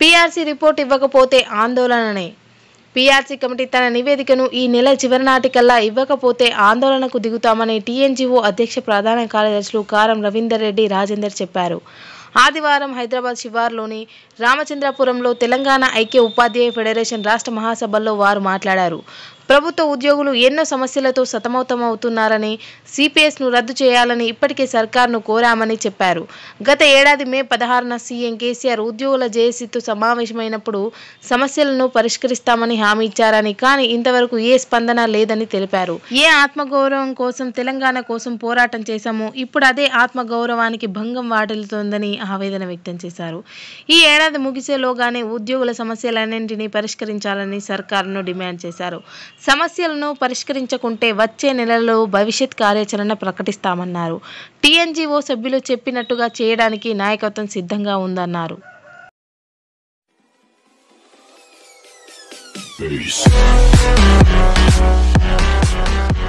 PRC report ఇవ్వకపోతే ఆందోళననే PRC committee తన నివేదికను ఈ నెల చివరి నాటికల్లా ఇవ్వకపోతే ఆందోళనకు దిగుతామని టీఎన్జీఓ అధ్యక్ష ప్రధాన కార్యదర్శులు కారం రవీందర్ రెడ్డి రాజేందర్ చెప్పారు ఆదివారం హైదరాబాద్ శివార్లోని రామచంద్రపురంలో తెలంగాణ ఐక్య ఉపాధ్యాయ ఫెడరేషన్ రాష్ట్ర మహాసభల్లో వారు మాట్లాడారు ప్రభుత్వ ఉద్యోగులు ఎన్నో సమస్యలతో సతమతమవుతున్నారని సిపిఎస్ను రద్దు చేయాలని ఇప్పటికే సర్కార్ను కోరామని చెప్పారు గత ఏడాది మే పదహారున సీఎం కేసీఆర్ ఉద్యోగుల జేఏసీతో సమావేశమైనప్పుడు సమస్యలను పరిష్కరిస్తామని హామీ ఇచ్చారని కానీ ఇంతవరకు ఏ స్పందన లేదని తెలిపారు ఏ ఆత్మగౌరవం కోసం తెలంగాణ కోసం పోరాటం చేశామో ఇప్పుడు అదే ఆత్మగౌరవానికి భంగం వాటిల్లుతోందని ఆవేదన వ్యక్తం చేశారు ఈ ఏడాది ముగిసేలోగానే ఉద్యోగుల సమస్యలన్నింటినీ పరిష్కరించాలని సర్కారును డిమాండ్ చేశారు సమస్యలను పరిష్కరించకుంటే వచ్చే నెలలో భవిష్యత్ కార్యాచరణ ప్రకటిస్తామన్నారు టీఎన్జీఓ సభ్యులు చెప్పినట్టుగా చేయడానికి నాయకత్వం సిద్ధంగా ఉందన్నారు Peace.